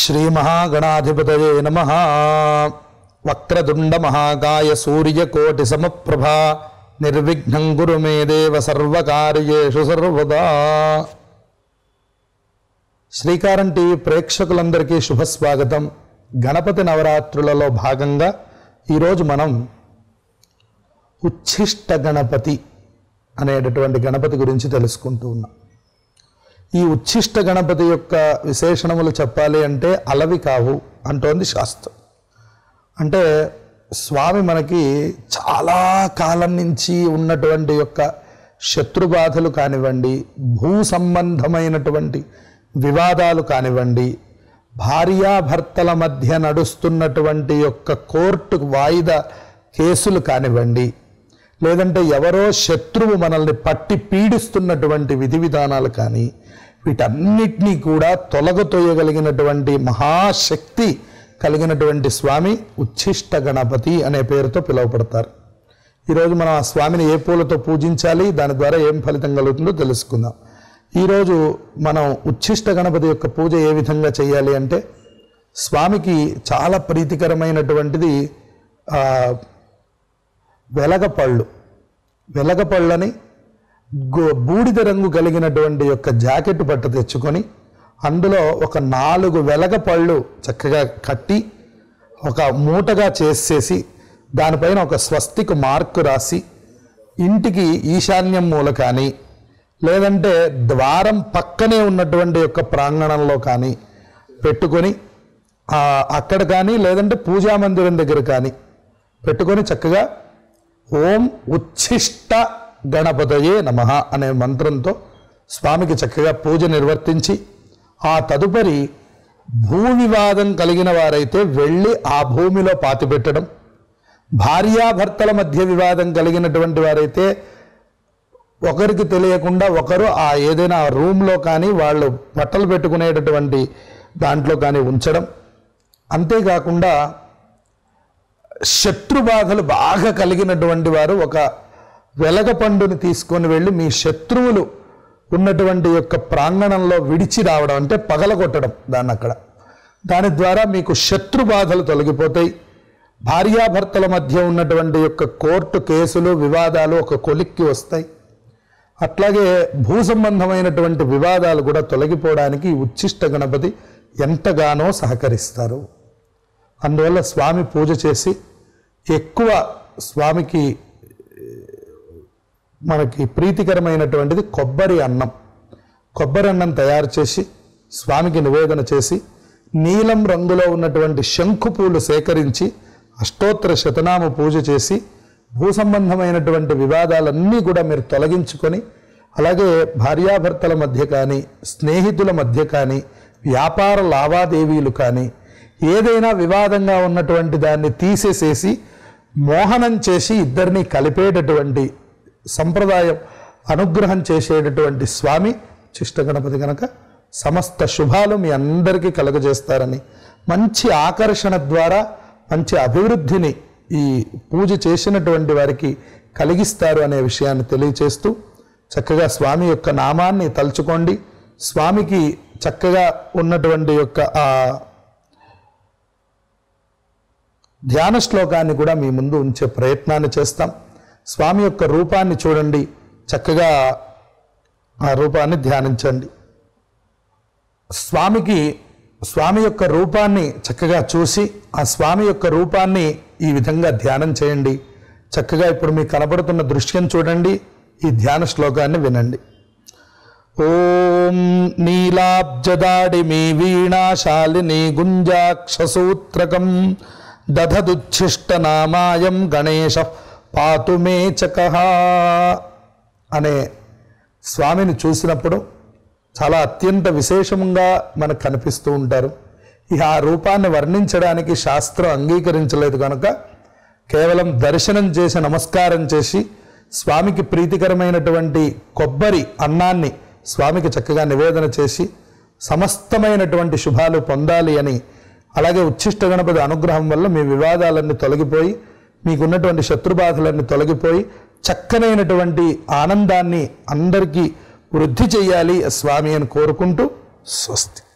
శ్రీమహాగణాధిపతయే నమ వక్రదుండ మహాకాయ సూర్యకోటి సమప్రభా నిర్విఘ్నం గురు మే దేవ సర్వకార్యేషు సర్వదా శ్రీకారం టీవీ ప్రేక్షకులందరికీ శుభస్వాగతం గణపతి నవరాత్రులలో భాగంగా ఈరోజు మనం ఉచ్ఛిష్ట గణపతి అనేటటువంటి గణపతి గురించి తెలుసుకుంటూ ఉన్నాం ఈ ఉచ్ఛిష్ట గణపతి యొక్క విశేషణములు చెప్పాలి అంటే అలవి కావు అంటోంది శాస్త్రం అంటే స్వామి మనకి చాలా కాలం నుంచి ఉన్నటువంటి యొక్క శత్రుబాధలు కానివ్వండి భూ సంబంధమైనటువంటి వివాదాలు కానివ్వండి భార్యాభర్తల మధ్య నడుస్తున్నటువంటి యొక్క కోర్టు వాయిదా కేసులు కానివ్వండి లేదంటే ఎవరో శత్రువు మనల్ని పట్టి పీడిస్తున్నటువంటి విధి విధానాలు కానీ వీటన్నిటినీ కూడా తొలగతోయగలిగినటువంటి మహాశక్తి కలిగినటువంటి స్వామి ఉచ్ఛిష్ట గణపతి అనే పేరుతో పిలువపడతారు ఈరోజు మనం ఆ స్వామిని ఏ పూలతో పూజించాలి దాని ద్వారా ఏం ఫలితం కలుగుతుందో తెలుసుకుందాం ఈరోజు మనం ఉచ్ఛిష్ట గణపతి యొక్క పూజ ఏ విధంగా చేయాలి అంటే స్వామికి చాలా ప్రీతికరమైనటువంటిది ఆ, వెలగపళ్ళు వెలగపళ్ళని గో- బూడిద రంగు కలిగినటువంటి యొక్క జాకెట్ బట్ట తెచ్చుకొని అందులో ఒక నాలుగు వెలగపళ్ళు చక్కగా కట్టి ఒక మూటగా చేసేసి దానిపైన ఒక స్వస్తిక్ మార్కు రాసి ఇంటికి ఈశాన్యం మూల కానీ లేదంటే ద్వారం పక్కనే ఉన్నటువంటి యొక్క ప్రాంగణంలో కానీ పెట్టుకొని ఆ, అక్కడ కానీ లేదంటే పూజా మందిరం దగ్గర కానీ పెట్టుకొని చక్కగా ఓం ఉచ్ఛిష్ట గణపతయే నమ అనే మంత్రంతో స్వామికి చక్కగా పూజ నిర్వర్తించి ఆ తదుపరి భూ వివాదం కలిగిన వారైతే వెళ్ళి ఆ భూమిలో పాతిపెట్టడం భార్యాభర్తల మధ్య వివాదం కలిగినటువంటి వారైతే ఒకరికి తెలియకుండా ఒకరు ఆ ఏదైనా రూమ్లో కానీ వాళ్ళు బట్టలు పెట్టుకునేటటువంటి దాంట్లో కానీ ఉంచడం అంతేకాకుండా శత్రు బాధలు బాగా కలిగినటువంటి వారు ఒక వెలగ పండుని తీసుకొని వెళ్ళి మీ శత్రువులు ఉన్నటువంటి యొక్క ప్రాంగణంలో విడిచి రావడం అంటే పగలగొట్టడం దాన్ని అక్కడ దాని ద్వారా మీకు శత్రు బాధలు తొలగిపోతాయి భార్యాభర్తల మధ్య ఉన్నటువంటి యొక్క కోర్టు కేసులు వివాదాలు ఒక కొలిక్కి వస్తాయి అట్లాగే భూ సంబంధమైనటువంటి వివాదాలు కూడా తొలగిపోవడానికి ఈ ఉచ్ఛిష్ట గణపతి ఎంతగానో సహకరిస్తారు అందువల్ల స్వామి పూజ చేసి ఎక్కువ స్వామికి మనకి ప్రీతికరమైనటువంటిది కొబ్బరి అన్నం కొబ్బరి అన్నం తయారు చేసి స్వామికి నివేదన చేసి నీలం రంగులో ఉన్నటువంటి శంకు పూలు సేకరించి అష్టోత్తర శతనామ పూజ చేసి భూ సంబంధమైనటువంటి వివాదాలన్నీ కూడా మీరు తొలగించుకొని అలాగే భార్యాభర్తల మధ్య కానీ స్నేహితుల మధ్య కానీ వ్యాపార లావాదేవీలు కానీ ఏదైనా వివాదంగా ఉన్నటువంటి దాన్ని తీసేసేసి మోహనం చేసి ఇద్దరిని కలిపేటటువంటి సంప్రదాయం అనుగ్రహం చేసేటటువంటి స్వామి చిష్ట గణపతి కనుక సమస్త శుభాలు మీ అందరికీ కలుగజేస్తారని మంచి ఆకర్షణ ద్వారా మంచి అభివృద్ధిని ఈ పూజ చేసినటువంటి వారికి కలిగిస్తారు అనే విషయాన్ని తెలియచేస్తూ చక్కగా స్వామి యొక్క నామాన్ని తలుచుకోండి స్వామికి చక్కగా ఉన్నటువంటి యొక్క ఆ ధ్యాన శ్లోకాన్ని కూడా మీ ముందు ఉంచే ప్రయత్నాన్ని చేస్తాం స్వామి యొక్క రూపాన్ని చూడండి చక్కగా ఆ రూపాన్ని ధ్యానించండి స్వామికి స్వామి యొక్క రూపాన్ని చక్కగా చూసి ఆ స్వామి యొక్క రూపాన్ని ఈ విధంగా ధ్యానం చేయండి చక్కగా ఇప్పుడు మీకు కనబడుతున్న దృశ్యం చూడండి ఈ ధ్యాన శ్లోకాన్ని వినండి ఓం నీలాబ్జదాడిమి వీణాశాలిని గుంజాక్షసూత్రకం దధదుచ్ఛిష్టనామాయం గణేశ పాతు మే చకః అనే స్వామిని చూసినప్పుడు చాలా అత్యంత విశేషంగా మనకు కనిపిస్తూ ఉంటారు ఇక ఆ రూపాన్ని వర్ణించడానికి శాస్త్రం అంగీకరించలేదు కనుక కేవలం దర్శనం చేసి నమస్కారం చేసి స్వామికి ప్రీతికరమైనటువంటి కొబ్బరి అన్నాన్ని స్వామికి చక్కగా నివేదన చేసి సమస్తమైనటువంటి శుభాలు పొందాలి అని అలాగే ఉచ్ఛిష్ట గణపతి అనుగ్రహం వల్ల మీ వివాదాలన్నీ తొలగిపోయి మీకున్నటువంటి శత్రుబాధలన్నీ తొలగిపోయి చక్కనైనటువంటి ఆనందాన్ని అందరికీ వృద్ధి చేయాలి స్వామి అని కోరుకుంటూ స్వస్తి